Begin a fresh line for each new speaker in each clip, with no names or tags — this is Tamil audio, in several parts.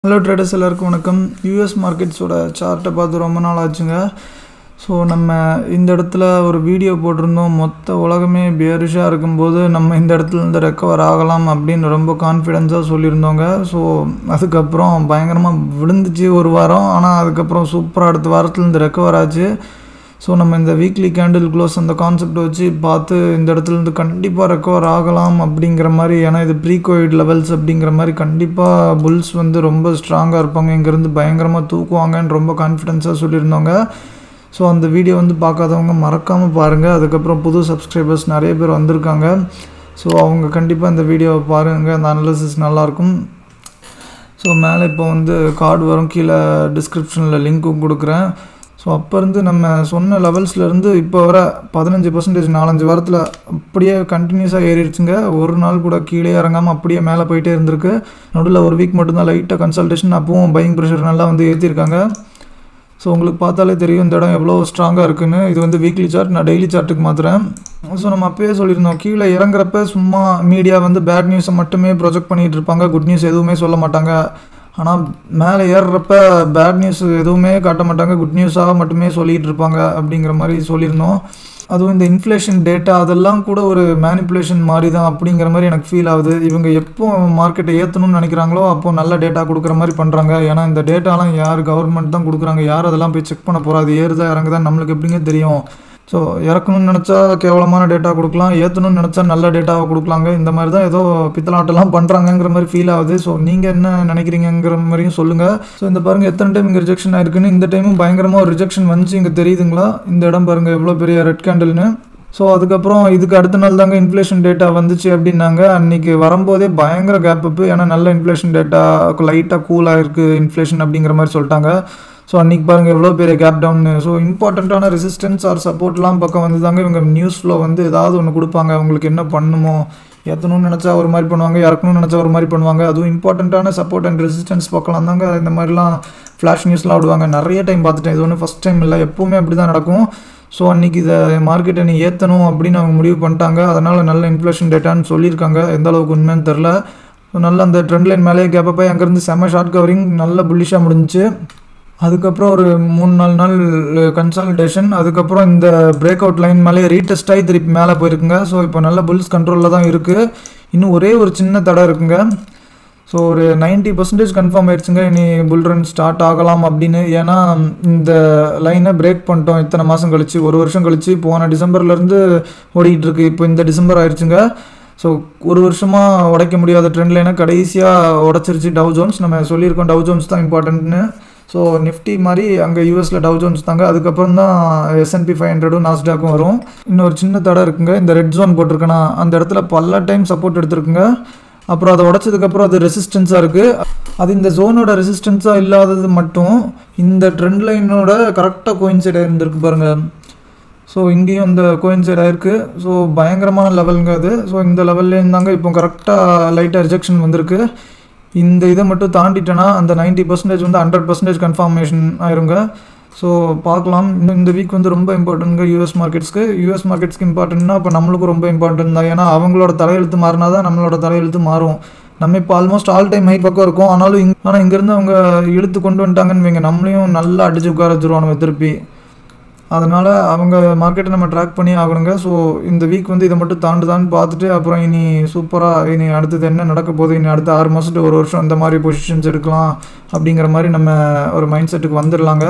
ஹலோ ட்ரேடர்ஸ் எல்லாருக்கும் வணக்கம் யூஎஸ் மார்க்கெட்ஸோட சார்ட்டை பார்த்து ரொம்ப நாள் ஆச்சுங்க ஸோ நம்ம இந்த இடத்துல ஒரு வீடியோ போட்டிருந்தோம் மொத்த உலகமே பேரிஷாக இருக்கும்போது நம்ம இந்த இடத்துல இருந்து ரெக்கவர் ஆகலாம் அப்படின்னு ரொம்ப கான்ஃபிடென்ஸாக சொல்லியிருந்தோங்க ஸோ அதுக்கப்புறம் பயங்கரமாக விழுந்துச்சு ஒரு வாரம் ஆனால் அதுக்கப்புறம் சூப்பராக அடுத்த வாரத்துலேருந்து ரெக்கவர் ஆச்சு ஸோ நம்ம இந்த வீக்லி கேண்டில் க்ளோஸ் அந்த கான்செப்ட் வச்சு பார்த்து இந்த இடத்துல இருந்து கண்டிப்பாக ரெக்கவர் ஆகலாம் அப்படிங்கிற மாதிரி ஏன்னா இது ப்ரீ கோவிட் லெவல்ஸ் அப்படிங்கிற மாதிரி கண்டிப்பாக புல்ஸ் வந்து ரொம்ப ஸ்ட்ராங்காக இருப்பாங்க இங்கேருந்து பயங்கரமாக தூக்குவாங்கன்னு ரொம்ப கான்ஃபிடென்ஸாக சொல்லியிருந்தோங்க ஸோ அந்த வீடியோ வந்து பார்க்காதவங்க மறக்காமல் பாருங்கள் அதுக்கப்புறம் புது சப்ஸ்கிரைபர்ஸ் நிறைய பேர் வந்திருக்காங்க ஸோ அவங்க கண்டிப்பாக இந்த வீடியோவை பாருங்கள் அந்த அனாலிசிஸ் நல்லாயிருக்கும் ஸோ மேலே இப்போ வந்து கார்டு வரும் கீழே டிஸ்கிரிப்ஷனில் லிங்க்கும் கொடுக்குறேன் ஸோ அப்போ இருந்து நம்ம சொன்ன லெவல்ஸ்லேருந்து இப்போ வர பதினஞ்சு பர்சன்டேஜ் நாலஞ்சு வாரத்தில் அப்படியே கண்டினியூஸாக ஏறிடுச்சுங்க ஒரு நாள் கூட கீழே இறங்காமல் அப்படியே மேலே போயிட்டே இருந்திருக்கு நடுவில் ஒரு வீக் மட்டும்தான் லைட்டாக கன்சல்டேஷன் அப்பவும் பையிங் ப்ரெஷர் நல்லா வந்து ஏற்றிருக்காங்க ஸோ உங்களுக்கு பார்த்தாலே தெரியும் இந்த இடம் எவ்வளோ ஸ்ட்ராங்காக இருக்குன்னு இது வந்து வீக்லி சார்ட் நான் டெய்லி சார்ட்டுக்கு மாற்றுறேன் ஸோ நம்ம அப்பயே சொல்லியிருந்தோம் கீழே இறங்குறப்ப சும்மா மீடியா வந்து பேட் நியூஸை மட்டுமே ப்ரொஜெக்ட் பண்ணிகிட்டு இருப்பாங்க குட் நியூஸ் எதுவுமே சொல்ல மாட்டாங்க ஆனால் மேலே ஏறுறப்ப பேட் நியூஸ் எதுவுமே காட்ட மாட்டாங்க குட் நியூஸாக மட்டுமே சொல்லிகிட்டு இருப்பாங்க அப்படிங்கிற மாதிரி சொல்லியிருந்தோம் அதுவும் இந்த இன்ஃப்ளேஷன் டேட்டா அதெல்லாம் கூட ஒரு மேனிப்புலேஷன் மாதிரி தான் அப்படிங்கிற மாதிரி எனக்கு ஃபீல் ஆகுது இவங்க எப்போ மார்க்கெட்டை ஏற்றணும்னு நினைக்கிறாங்களோ அப்போ நல்ல டேட்டா கொடுக்குற மாதிரி பண்ணுறாங்க ஏன்னா இந்த டேட்டாலாம் யார் கவர்மெண்ட் தான் கொடுக்குறாங்க யார் அதெல்லாம் போய் செக் பண்ண போகிறா அது ஏறுதா இறங்குதா நம்மளுக்கு எப்படிங்க தெரியும் ஸோ இறக்கணும்னு நினச்சா கேவலமான டேட்டா கொடுக்கலாம் ஏற்றணும்னு நினச்சா நல்ல டேட்டாவை கொடுக்கலாங்க இந்த மாதிரி தான் ஏதோ பித்தலாட்டெல்லாம் பண்ணுறாங்கங்கிற மாதிரி ஃபீல் ஆகுது ஸோ நீங்கள் என்ன நினைக்கிறீங்கிற மாதிரியும் சொல்லுங்கள் ஸோ இந்த பாருங்கள் எத்தனை டைம் இங்கே ரிஜெக்ஷன் ஆயிருக்குன்னு இந்த டைமும் பயங்கரமாக ஒரு ரிஜெக்ஷன் வந்துச்சு இங்கே தெரியுதுங்களா இந்த இடம் பாருங்கள் எவ்வளோ பெரிய ரெட் கேண்டில்னு ஸோ அதுக்கப்புறம் இதுக்கு அடுத்த நாள் தாங்க இன்ஃப்ளேஷன் டேட்டா வந்துச்சு அப்படின்னாங்க அன்றைக்கி வரும்போதே பயங்கர கேப் அப்பு ஏன்னா நல்ல இன்ஃப்ளேஷன் டேட்டா லைட்டாக கூலாக இருக்குது இன்ஃப்ளேஷன் அப்படிங்கிற மாதிரி சொல்லிட்டாங்க ஸோ அன்றைக்கி பாருங்கள் எவ்வளோ பெரிய கேப் டவுன்னு ஸோ இம்பார்ட்டண்ட்டான ரெசிஸ்டன்ஸ் ஆர் சப்போர்ட்லாம் பக்கம் வந்து தாங்க இவங்க நியூஸ் ஃப்ளோ வந்து ஏதாவது ஒன்று கொடுப்பாங்க அவங்களுக்கு என்ன பண்ணணுமோ ஏற்றணும்னு நினச்சா ஒரு மாதிரி பண்ணுவாங்க இறக்கணும்னு நினச்சா ஒரு மாதிரி பண்ணுவாங்க அதுவும் இம்பார்ட்டண்ட்டான சப்போர்ட் அண்ட் ரெசிஸ்டன்ஸ் பக்கம் தாங்க இந்த மாதிரிலாம் ஃப்ளாஷ் நியூஸ்லாம் விடுவாங்க நிறைய டைம் பார்த்துட்டேன் இது ஒன்றும் ஃபஸ்ட் டைம் இல்லை எப்போவுமே அப்படி தான் நடக்கும் ஸோ அன்றைக்கி இதை மார்க்கெட்டை நீ ஏற்றணும் அப்படின்னு அவங்க முடிவு பண்ணிட்டாங்க அதனால் நல்ல இன்ஃப்ளேஷன் டேட்டான்னு சொல்லியிருக்காங்க எந்த அளவுக்கு உண்மைன்னு தெரில ஸோ நல்ல அந்த ட்ரெண்ட் லைன் மேலேயே கேப்பப்போ அங்கேருந்து செம்ம ஷார்ட் கவரிங் நல்ல புல்லிஷாக முடிஞ்சிச்சு அதுக்கப்புறம் ஒரு மூணு நாலு நாள் கன்சல்டேஷன் அதுக்கப்புறம் இந்த பிரேக் அவுட் லைன் மேலே ரீடெஸ்ட் ஆகி திருப்பி மேலே போயிருக்குங்க ஸோ இப்போ நல்ல புல்ஸ் கண்ட்ரோலில் தான் இருக்குது இன்னும் ஒரே ஒரு சின்ன தடை இருக்குங்க ஸோ ஒரு நைன்ட்டி பர்சன்டேஜ் கன்ஃபார்ம் ஆயிடுச்சுங்க இனி புல் ரன் ஸ்டார்ட் ஆகலாம் அப்படின்னு ஏன்னா இந்த லைனை பிரேக் பண்ணிட்டோம் இத்தனை மாதம் கழிச்சு ஒரு வருஷம் கழிச்சு போன டிசம்பர்லேருந்து ஓடிக்கிட்டு இருக்கு இப்போ இந்த டிசம்பர் ஆயிடுச்சுங்க ஸோ ஒரு வருஷமாக உடைக்க முடியாத ட்ரெண்ட் லைனை கடைசியாக உடச்சிருச்சு டவ் ஜோன்ஸ் நம்ம சொல்லியிருக்கோம் டவ் ஜோன்ஸ் தான் இம்பார்ட்டன்ட்னு ஸோ நிஃப்டி மாதிரி அங்கே யூஎஸில் டவ் ஜோன்ஸ் தாங்க அதுக்கப்புறம் தான் எஸ்என்பி ஃபைவ் ஹண்ட்ரடும் நாஸ்டாக்கும் வரும் இன்னொரு சின்ன தடை இருக்குங்க இந்த ரெட் ஜோன் போட்டிருக்கேன்னா அந்த இடத்துல பல டைம் சப்போர்ட் எடுத்திருக்குங்க அப்புறம் அதை உடச்சதுக்கப்புறம் அது ரெசிஸ்டன்ஸாக இருக்குது அது இந்த ஜோனோட ரெசிஸ்டன்ஸாக இல்லாதது மட்டும் இந்த ட்ரெண்ட் லைனோட கரெக்டாக கோயின்சைட் இருந்திருக்கு பாருங்கள் ஸோ இங்கேயும் இந்த கோயின்சைட் ஆயிருக்கு ஸோ பயங்கரமான லெவலுங்க அது ஸோ இந்த லெவல்லேருந்து தாங்க இப்போ கரெக்டாக லைட்டாக ரிஜெக்ஷன் வந்திருக்கு இந்த இதை மட்டும் தாண்டிட்டேன்னா அந்த நைன்ட்டி பர்சன்டேஜ் வந்து ஹண்ட்ரட் பர்சன்டேஜ் கன்ஃபர்மேஷன் ஆயிருங்க ஸோ பார்க்கலாம் இன்னும் இந்த வீக் வந்து ரொம்ப இம்பார்ட்டன்ட்ங்க யூஎஸ் மார்க்கெட்ஸ்க்கு யூஎஸ் மார்க்கெட்ஸ்க்கு இம்பார்ட்டன்ட்னா இப்போ நம்மளுக்கும் ரொம்ப இம்பார்ட்டன்ட் தான் ஏன்னா அவங்களோட தலையெழுத்து மாறினா தான் நம்மளோட தலையெழுத்து மாறும் நம்ம இப்போ ஆல்மோஸ்ட் ஆல் டைம் ஹை பக்கம் இருக்கும் ஆனாலும் இங் ஆனால் இங்கேருந்து அவங்க இழுத்து கொண்டு வந்துட்டாங்கன்னு வைங்க நம்மளையும் நல்லா அடிச்சு உட்கார வச்சுருவானுங்க திருப்பி அதனால் அவங்க மார்க்கெட்டை நம்ம ட்ராக் பண்ணி ஆகணுங்க ஸோ இந்த வீக் வந்து இதை மட்டும் தாண்டுதான்னு பார்த்துட்டு அப்புறம் இனி சூப்பராக இனி அடுத்தது என்ன நடக்க போகுது இனி அடுத்த ஆறு மாதத்துக்கு ஒரு வருஷம் இந்த மாதிரி பொசிஷன்ஸ் எடுக்கலாம் அப்படிங்கிற மாதிரி நம்ம ஒரு மைண்ட் செட்டுக்கு வந்துடலாங்க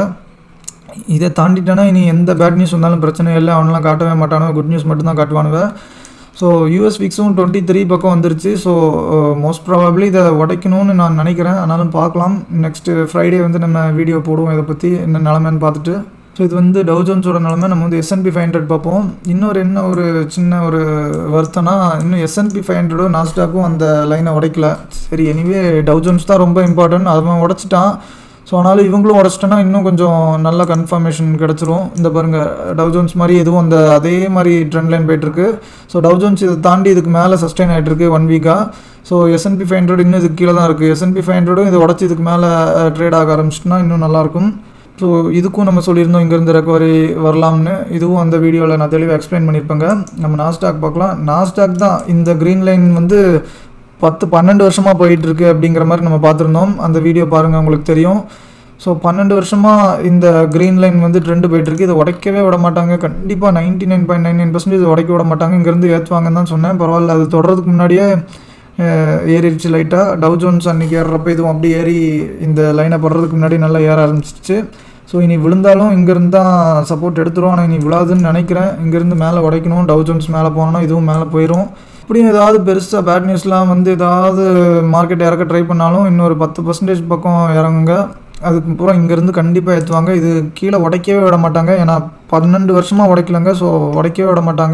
இதை தாண்டிட்டேன்னா இனி எந்த பேட் நியூஸ் வந்தாலும் பிரச்சனை இல்லை அவனெலாம் காட்டவே மாட்டானுங்க குட் நியூஸ் மட்டும் தான் காட்டுவானுங்க ஸோ யூஎஸ் விக்ஸும் டுவெண்ட்டி த்ரீ பக்கம் வந்துருச்சு ஸோ மோஸ்ட் ப்ராபப்ளி இதை உடைக்கணும்னு நான் நினைக்கிறேன் ஆனாலும் பார்க்கலாம் நெக்ஸ்ட்டு ஃப்ரைடே வந்து நம்ம வீடியோ போடுவோம் இதை பற்றி என்ன நிலமைன்னு பார்த்துட்டு ஸோ இது வந்து டவுஜோன்ஸோட நிலமை நம்ம வந்து எஸ்என்பி ஃபைவ் ஹண்ட்ரட் பார்ப்போம் இன்னொரு என்ன ஒரு சின்ன ஒரு வருத்தம்னா இன்னும் எஸ்என்பி ஃபைவ் ஹண்ட்ரடும் நாஸ்டாக்கும் அந்த லைனை உடைக்கல சரி எனிவே டவுஜோன்ஸ் தான் ரொம்ப இம்பார்ட்டன்ட் அவன் உடச்சிட்டான் ஸோ ஆனாலும் இவங்களும் உடச்சிட்டோன்னா இன்னும் கொஞ்சம் நல்ல கன்ஃபர்மேஷன் கிடச்சிரும் இந்த பாருங்கள் டவுஜோன்ஸ் மாதிரி எதுவும் அந்த அதே மாதிரி ட்ரெண்ட் லைன் போயிட்டுருக்கு ஸோ டவுஜோன்ஸ் இதை தாண்டி இதுக்கு மேலே சஸ்டெயின் ஆகிட்டு இருக்கு ஒன் வீக்காக ஸோ எஸ்என்பி ஃபைவ் ஹண்ட்ரட் இன்னும் இதுக்கு கீழே தான் இருக்குது எஸ்என்பி ஃபைவ் ஹண்ட்ரடும் இதை உடச்சி இதுக்கு மேலே ட்ரேட் ஆக ஆரம்பிச்சிட்டுனா இன்னும் நல்லாயிருக்கும் ஸோ இதுக்கும் நம்ம சொல்லியிருந்தோம் இங்கேருந்து ரெக்கவரி வரலாம்னு இதுவும் அந்த வீடியோவில் நான் தெளிவாக எக்ஸ்பிளைன் பண்ணியிருப்பேங்க நம்ம நாஸ்டாக் பார்க்கலாம் நாஸ்டாக் தான் இந்த க்ரீன் லைன் வந்து பத்து பன்னெண்டு வருஷமாக போயிட்டுருக்கு அப்படிங்கிற மாதிரி நம்ம பார்த்துருந்தோம் அந்த வீடியோ பாருங்கள் உங்களுக்கு தெரியும் ஸோ பன்னெண்டு வருஷமாக இந்த க்ரீன் லைன் வந்து ட்ரெண்டு போயிட்டுருக்கு இதை உடைக்கவே விட மாட்டாங்க கண்டிப்பாக ninety nine point nine nine percentage உடைக்க விட மாட்டாங்க இங்கேருந்து ஏற்றுவாங்கன்னு தான் சொன்னேன் பரவாயில்ல அது தொடறதுக்கு முன்னாடியே அஹ், ஏறிடுச்சு லைட்டாக டவ் ஜோன்ஸ் அன்றைக்கி ஏறுறப்ப இதுவும் அப்படியே ஏறி இந்த லைனை படுறதுக்கு முன்னாடி நல்லா ஏற ஆரம்பிச்சிச்சு ஸோ இனி விழுந்தாலும் இங்கேருந்து தான் சப்போர்ட் எடுத்துரும் ஆனால் இனி விழாதுன்னு நினைக்கிறேன் இங்கேருந்து மேலே உடைக்கணும் டவ் ஜோன்ஸ் மேலே போனோன்னா இதுவும் மேலே போயிடும் இப்படியும் ஏதாவது பெருசாக பேட் நியூஸ்லாம் வந்து ஏதாவது மார்க்கெட் இறக்க ட்ரை பண்ணாலும் இன்னொரு பத்து பர்சன்டேஜ் பக்கம் இறங்குங்க அதுக்கு பூரா இங்கேருந்து கண்டிப்பாக ஏற்றுவாங்க இது கீழே உடைக்கவே விட மாட்டாங்க ஏன்னா பன்னெண்டு வருஷமாக உடைக்கலங்க ஸோ உடைக்கவே விட மாட்டாங்க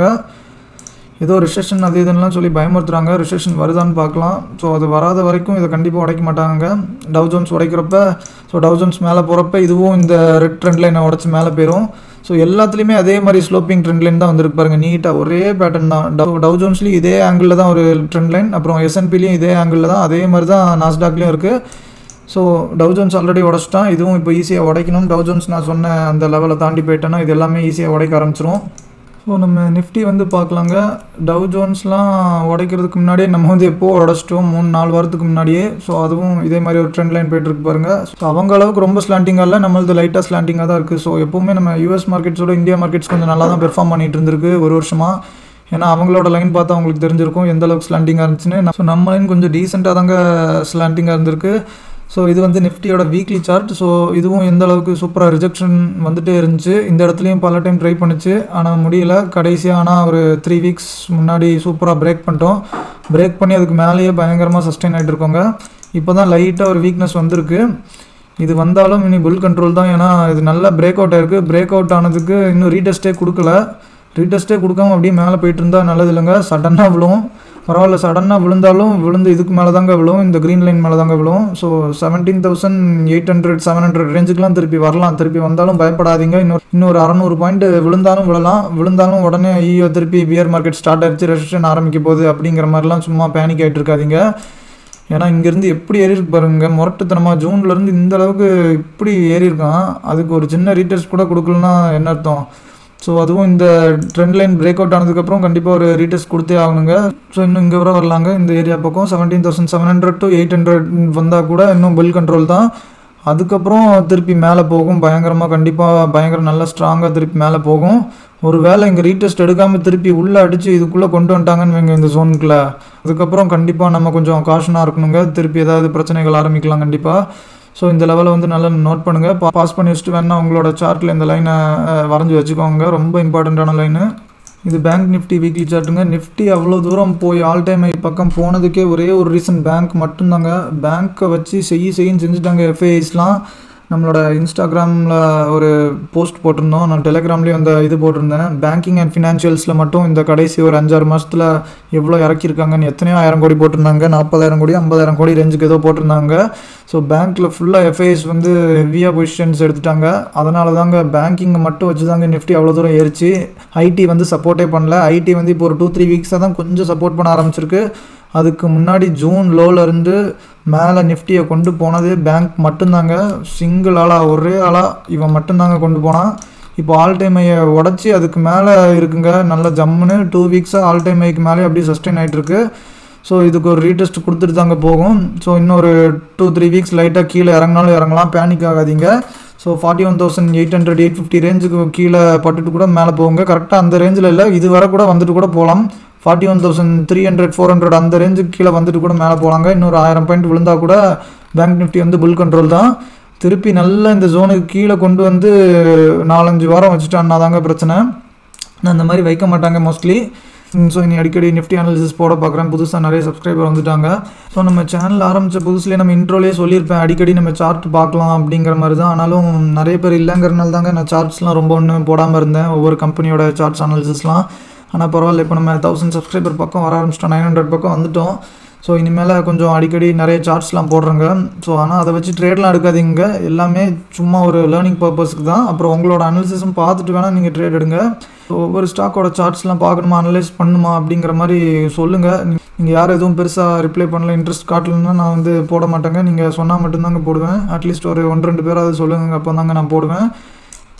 ஏதோ ரிசெஷன் அது இதுன்னெலாம் சொல்லி பயமுறுத்துறாங்க ரிசெஷன் வருதான்னு பார்க்கலாம் ஸோ அது வராத வரைக்கும் இதை கண்டிப்பாக உடைக்க மாட்டாங்க டவ் ஜோன்ஸ் உடைக்கிறப்ப ஸோ டவ் ஜோன்ஸ் மேலே போகிறப்ப இதுவும் இந்த ரெட் ட்ரெண்ட் லைனை உடச்சி மேலே போயிடும் ஸோ எல்லாத்துலேயுமே அதே மாதிரி ஸ்லோப்பிங் ட்ரெண்ட் லைன் தான் வந்திருக்கு பாருங்க நீட்டாக ஒரே பேட்டர்ன் தான் டவ் டவ் ஜோன்ஸ்லேயும் இதே ஆங்கிளில் தான் ஒரு ட்ரெண்ட் லைன் அப்புறம் எஸ்என்பிலையும் இதே ஆங்கிளில் தான் அதே மாதிரி தான் நாஸ்டாக்லேயும் இருக்குது ஸோ டவ் ஜோன்ஸ் ஆல்ரெடி உடச்சிட்டான் இதுவும் இப்போ ஈஸியாக உடைக்கணும் டவ் ஜோன்ஸ் நான் சொன்ன அந்த லெவலை தாண்டி போயிட்டேன்னா இது எல்லாமே ஈஸியாக உடைக்க ஆரம்பிச்சிரும் ஸோ நம்ம நிஃப்டி வந்து பார்க்கலாங்க டவ் ஜோன்ஸ்லாம் உடைக்கிறதுக்கு முன்னாடியே நம்ம வந்து எப்போ உடச்சிட்டோம் மூணு நாலு வாரத்துக்கு முன்னாடியே ஸோ அதுவும் இதே மாதிரி ஒரு ட்ரெண்ட் லைன் போயிட்டு இருக்கு பாருங்க ஸோ அவங்க அளவுக்கு ரொம்ப ஸ்லாண்டிங்காக இல்லை நம்மளது லைட்டாக ஸ்லாண்டிங்காக தான் இருக்குது ஸோ எப்போவுமே நம்ம யூஎஸ் மார்க்கெட்ஸோட இந்தியா மார்க்கெட்ஸ் கொஞ்சம் நல்லா தான் பெர்ஃபார்ம் பண்ணிட்டு இருந்திருக்கு ஒரு வருஷமாக ஏன்னா அவங்களோட லைன் பார்த்தா அவங்களுக்கு தெரிஞ்சிருக்கும் எந்த அளவுக்கு ஸ்லாண்டிங்காக இருந்துச்சுன்னு ஸோ நம்ம லைன் கொஞ்சம் டீசெண்டாக தாங்க ஸ்லாண்டிங்காக இருந்திருக்கு ஸோ இது வந்து நிஃப்டியோட வீக்லி சார்ட் ஸோ இதுவும் எந்த அளவுக்கு சூப்பராக ரிஜெக்ஷன் வந்துட்டே இருந்துச்சு இந்த இடத்துலையும் பல டைம் ட்ரை பண்ணுச்சு ஆனால் முடியல கடைசியாக ஆனால் ஒரு த்ரீ வீக்ஸ் முன்னாடி சூப்பராக பிரேக் பண்ணிட்டோம் பிரேக் பண்ணி அதுக்கு மேலேயே பயங்கரமாக சஸ்டெயின் ஆகிட்டு இருக்கோங்க இப்போ தான் லைட்டாக ஒரு வீக்னஸ் வந்திருக்கு இது வந்தாலும் இனி புல் கண்ட்ரோல் தான் ஏன்னா இது நல்லா பிரேக் அவுட் ஆயிருக்கு பிரேக் அவுட் ஆனதுக்கு இன்னும் ரீடெஸ்ட்டே கொடுக்கல ரீடெஸ்ட்டே கொடுக்காம அப்படியே மேலே போயிட்டு இருந்தா நல்லது இல்லைங்க சடனாக விழுவும் பரவாயில்ல சடனாக விழுந்தாலும் விழுந்து இதுக்கு மேலே தாங்க விழுவும் இந்த க்ரீன் லைன் மேலே தாங்க விழுவும் so seventeen thousand eight hundred seven hundred ரேஞ்சுக்குலாம் திருப்பி வரலாம் திருப்பி வந்தாலும் பயப்படாதீங்க இன்னொரு இன்னொரு அறநூறு பாயிண்ட் விழுந்தாலும் விழலாம் விழுந்தாலும் உடனே ஐயோ திருப்பி பியர் மார்க்கெட் ஸ்டார்ட் ஆயிடுச்சு ரெஜிஸ்ட்ரேஷன் ஆரம்பிக்க போகுது அப்படிங்கிற மாதிரிலாம் சும்மா பேனிக் ஆகிட்டு இருக்காதீங்க ஏன்னா இங்கேருந்து எப்படி ஏறி இருக்கு பாருங்க முரட்டுத்தனமாக ஜூன்லேருந்து இந்த அளவுக்கு இப்படி ஏறி இருக்கான் அதுக்கு ஒரு சின்ன ரீட்டர்ஸ் கூட கொடுக்கலன்னா என்ன அர்த்தம் ஸோ அதுவும் இந்த ட்ரெண்ட் லைன் பிரேக் அவுட் ஆனதுக்கப்புறம் கண்டிப்பாக ஒரு ரீட்டர்ஸ் கொடுத்தே ஆகணுங்க ஸோ இன்னும் இங்கே வர வரலாங்க இந்த ஏரியா பக்கம் seventeen thousand seven hundred to eight hundred வந்தால் கூட இன்னும் பில் கண்ட்ரோல் தான் அதுக்கப்புறம் திருப்பி மேலே போகும் பயங்கரமாக கண்டிப்பாக பயங்கர நல்லா ஸ்ட்ராங்காக திருப்பி மேலே போகும் ஒரு வேளை இங்கே ரீடெஸ்ட் எடுக்காமல் திருப்பி உள்ளே அடித்து இதுக்குள்ளே கொண்டு வந்துட்டாங்கன்னு வைங்க இந்த ஜோனுக்குள்ளே அதுக்கப்புறம் கண்டிப்பாக நம்ம கொஞ்சம் காஷனாக இருக்கணுங்க திருப்பி ஏதாவது பிரச்சனைகள் ஆரம்பிக்கலாம் கண்டிப்பாக ஸோ இந்த லெவலை வந்து நல்லா நோட் பண்ணுங்கள் பா பாஸ் பண்ணி வச்சுட்டு வேணா உங்களோட சார்ட்டில் இந்த லைனை வரைஞ்சி வச்சுக்கோங்க ரொம்ப இம்பார்ட்டண்ட்டான லைனு இது பேங்க் நிஃப்டி வீக்லி சார்ட்டுங்க நிஃப்டி அவ்வளோ தூரம் போய் ஆல் டைம் ஐ பக்கம் போனதுக்கே ஒரே ஒரு ரீசன் பேங்க் மட்டும்தாங்க பேங்க்கை வச்சு செய்ய செய்யின்னு செஞ்சுட்டாங்க எஃப்ஐஸ்லாம் நம்மளோட இன்ஸ்டாகிராமில் ஒரு போஸ்ட் போட்டிருந்தோம் நான் டெலிகிராம்லேயும் அந்த இது போட்டிருந்தேன் பேங்கிங் அண்ட் ஃபினான்ஷியல்ஸில் மட்டும் இந்த கடைசி ஒரு அஞ்சாறு மாதத்தில் எவ்வளோ இறக்கியிருக்காங்கன்னு எத்தனையோ ஆயிரம் கோடி போட்டிருந்தாங்க நாற்பதாயிரம் கோடி ஐம்பதாயிரம் கோடி ரேஞ்சுக்கு ஏதோ போட்டிருந்தாங்க ஸோ பேங்க்கில் ஃபுல்லாக எஃப்ஐஎஸ் வந்து ஹெவியாக பொசிஷன்ஸ் எடுத்துட்டாங்க அதனால தாங்க பேங்கிங்கை மட்டும் வச்சு தாங்க நிஃப்டி அவ்வளோ தூரம் ஏறிச்சு ஐடி வந்து சப்போர்ட்டே பண்ணல ஐடி வந்து இப்போ ஒரு டூ த்ரீ வீக்ஸாக தான் கொஞ்சம் சப்போர்ட் பண்ண ஆரம்பிச்சிருக்கு அதுக்கு முன்னாடி ஜூன் லோவில் இருந்து மேலே நிஃப்டியை கொண்டு போனதே பேங்க் மட்டும்தாங்க சிங்கிள் ஆளாக ஒரே ஆளாக இவன் மட்டும்தாங்க கொண்டு போனான் இப்போ ஆல் டைம் ஐயை உடச்சி அதுக்கு மேலே இருக்குங்க நல்ல ஜம்முன்னு டூ வீக்ஸாக ஆல் டைம் ஐக்கு மேலே அப்படியே சஸ்டெயின் ஆகிட்டு இருக்கு ஸோ இதுக்கு ஒரு ரீடெஸ்ட் கொடுத்துட்டு தாங்க போகும் ஸோ இன்னொரு டூ த்ரீ வீக்ஸ் லைட்டாக கீழே இறங்கினாலும் இறங்கலாம் பேனிக் ஆகாதீங்க so forty one thousand eight hundred eight fifty ரேஞ்சுக்கு கீழே பட்டுட்டு கூட மேலே போகுங்க கரெக்டாக அந்த ரேஞ்சில் இல்லை இது வரை கூட வந்துட்டு கூட போகலாம் forty one thousand three hundred four hundred அந்த ரேஞ்சுக்கு கீழே வந்துட்டு கூட மேலே போகலாங்க இன்னொரு ஆயிரம் பாயிண்ட் விழுந்தா கூட பேங்க் நிஃப்டி வந்து புல் கண்ட்ரோல் தான் திருப்பி நல்லா இந்த ஜோனுக்கு கீழே கொண்டு வந்து நாலஞ்சு வாரம் வச்சுட்டான்னா தாங்க பிரச்சனை நான் இந்த மாதிரி வைக்க மாட்டாங்க மோஸ்ட்லி ஸோ இனி அடிக்கடி நிஃப்டி அனாலிசிஸ் போட பார்க்குறேன் புதுசாக நிறைய சப்ஸ்கிரைபர் வந்துட்டாங்க ஸோ நம்ம சேனல் ஆரம்பித்த புதுசுலேயே நம்ம இன்ட்ரோலேயே சொல்லியிருப்பேன் அடிக்கடி நம்ம சார்ட் பார்க்கலாம் அப்படிங்கிற மாதிரி தான் ஆனாலும் நிறைய பேர் இல்லைங்கிறனால தாங்க நான் சார்ட்ஸ்லாம் ரொம்ப ஒன்றும் போடாமல் இருந்தேன் ஒவ்வொரு கம்பெனியோட சார்ட்ஸ் அனாலிசிஸ்லாம் ஆனால் பரவாயில்ல இப்போ நம்ம தௌசண்ட் சப்ஸ்கிரைபர் பக்கம் வர ஆரம்பிச்சிட்டோம் நைன் ஹண்ட்ரட் பக்கம் வந்துட்டோம் ஸோ இனிமேல் கொஞ்சம் அடிக்கடி நிறைய சார்ட்ஸ்லாம் போடுறேங்க ஸோ ஆனால் அதை வச்சு ட்ரேட்லாம் எடுக்காதீங்க எல்லாமே சும்மா ஒரு லேர்னிங் பர்பஸ்க்கு தான் அப்புறம் உங்களோட அனாலிசிஸும் பார்த்துட்டு வேணால் நீங்கள் ட்ரேட் எடுங்க ஸோ ஒவ்வொரு ஸ்டாக்கோட சார்ட்ஸ்லாம் பார்க்கணுமா அனலைஸ் பண்ணுமா அப்படிங்கிற மாதிரி சொல்லுங்கள் நீங்கள் யார் எதுவும் பெருசாக ரிப்ளை பண்ணல இன்ட்ரெஸ்ட் காட்டலன்னா நான் வந்து போட மாட்டேங்க நீங்கள் சொன்னால் மட்டும்தாங்க போடுவேன் அட்லீஸ்ட் ஒரு ஒன்று ரெண்டு பேராவது சொல்லுங்க அப்போ தாங்க நான் போடுவேன்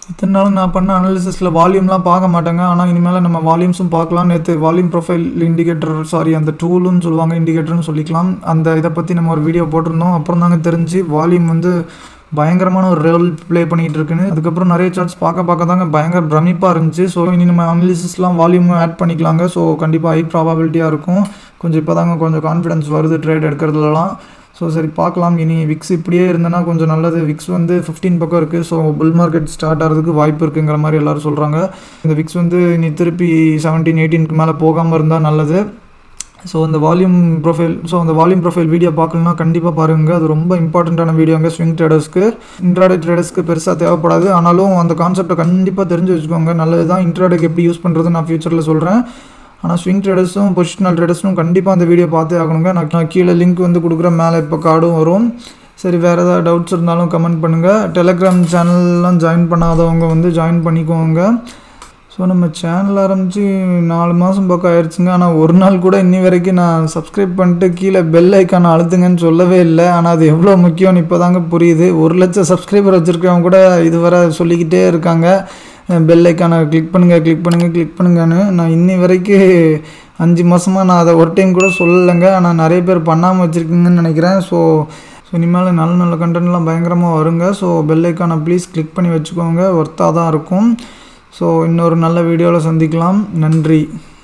இத்தனை நாளும் நான் பண்ண அனாலிசிஸில் வால்யூம்லாம் பார்க்க மாட்டேங்க ஆனால் இனிமேல் நம்ம வால்யூம்ஸும் பார்க்கலாம் நேற்று வால்யூம் ப்ரொஃபைல் இண்டிகேட்டர் சாரி அந்த டூலுன்னு சொல்லுவாங்க இண்டிகேட்டர்னு சொல்லிக்கலாம் அந்த இதை பற்றி நம்ம ஒரு வீடியோ போட்டிருந்தோம் அப்புறம் தாங்க தெரிஞ்சு வால்யூம் வந்து பயங்கரமான ஒரு ரோல் ப்ளே பண்ணிகிட்டு இருக்குன்னு அதுக்கப்புறம் நிறைய சார்ட்ஸ் பார்க்க பார்க்க தாங்க பயங்கர பிரமிப்பாக இருந்துச்சு ஸோ இனி நம்ம அனாலிசிஸ்லாம் வால்யூம் ஆட் பண்ணிக்கலாங்க ஸோ கண்டிப்பாக ஹை ப்ராபபிலிட்டியாக இருக்கும் கொஞ்சம் இப்போ தாங்க கொஞ்சம் கான்ஃபிடன்ஸ் வருது ட்ரேட் எடுக்கிறதுலலாம் ஸோ சரி பார்க்கலாம் இனி விக்ஸ் இப்படியே இருந்தனா கொஞ்சம் நல்லது விக்ஸ் வந்து ஃபிஃப்டீன் பக்கம் இருக்குது ஸோ புல் மார்க்கெட் ஸ்டார்ட் ஆகிறதுக்கு வாய்ப்பு இருக்குங்கிற மாதிரி எல்லோரும் சொல்கிறாங்க இந்த விக்ஸ் வந்து இனி திருப்பி செவன்டீன் எயிட்டீனுக்கு மேலே போகாமல் இருந்தால் நல்லது ஸோ அந்த வால்யூம் ப்ரொஃபைல் ஸோ அந்த வால்யூம் ப்ரொஃபைல் வீடியோ பார்க்கலனா கண்டிப்பாக பாருங்கள் அது ரொம்ப இம்பார்ட்டண்ட்டான வீடியோங்க ஸ்விங் ட்ரேடர்ஸ்க்கு இன்ட்ராடே ட்ரேடர்ஸ்க்கு பெருசாக தேவைப்படாது ஆனாலும் அந்த கான்செப்டை கண்டிப்பாக தெரிஞ்சு வச்சுக்கோங்க நல்லது தான் இன்ட்ராடேக்கு எப்படி யூஸ் பண்ணுறது நான் ஃபியூச்சரில் சொல்கிறேன் ஆனால் ஸ்விங் ட்ரேடர்ஸும் பொசிஷனல் ட்ரேடர்ஸும் கண்டிப்பாக அந்த வீடியோ பார்த்தே ஆகணுங்க நான் நான் கீழே லிங்க் வந்து கொடுக்குறேன் மேலே இப்போ கார்டும் வரும் சரி வேறு ஏதாவது டவுட்ஸ் இருந்தாலும் கமெண்ட் பண்ணுங்கள் டெலகிராம் சேனல்லாம் ஜாயின் பண்ணாதவங்க வந்து ஜாயின் பண்ணிக்கோங்க ஸோ நம்ம சேனல் ஆரம்பித்து நாலு மாதம் பக்கம் ஆயிடுச்சுங்க ஆனால் ஒரு நாள் கூட இன்னி வரைக்கும் நான் சப்ஸ்கிரைப் பண்ணிட்டு கீழே பெல் ஐக்கான அழுத்துங்கன்னு சொல்லவே இல்லை ஆனால் அது எவ்வளோ முக்கியம்னு இப்போ தாங்க புரியுது ஒரு லட்சம் சப்ஸ்கிரைபர் வச்சுருக்கவங்க கூட இதுவரை சொல்லிக்கிட்டே இருக்காங்க பெல் ஐக்கானை கிளிக் பண்ணுங்கள் கிளிக் பண்ணுங்கள் கிளிக் பண்ணுங்கன்னு நான் இன்னி வரைக்கும் அஞ்சு மாதமாக நான் அதை ஒரு டைம் கூட சொல்லலைங்க ஆனால் நிறைய பேர் பண்ணாமல் வச்சுருக்கீங்கன்னு நினைக்கிறேன் ஸோ ஸோ இனிமேல் நல்ல நல்ல கண்டென்ட்லாம் பயங்கரமாக வருங்க ஸோ பெல் ஐக்கானை ப்ளீஸ் கிளிக் பண்ணி வச்சுக்கோங்க ஒர்த்தாக தான் இருக்கும் ஸோ இன்னொரு நல்ல வீடியோவில் சந்திக்கலாம் நன்றி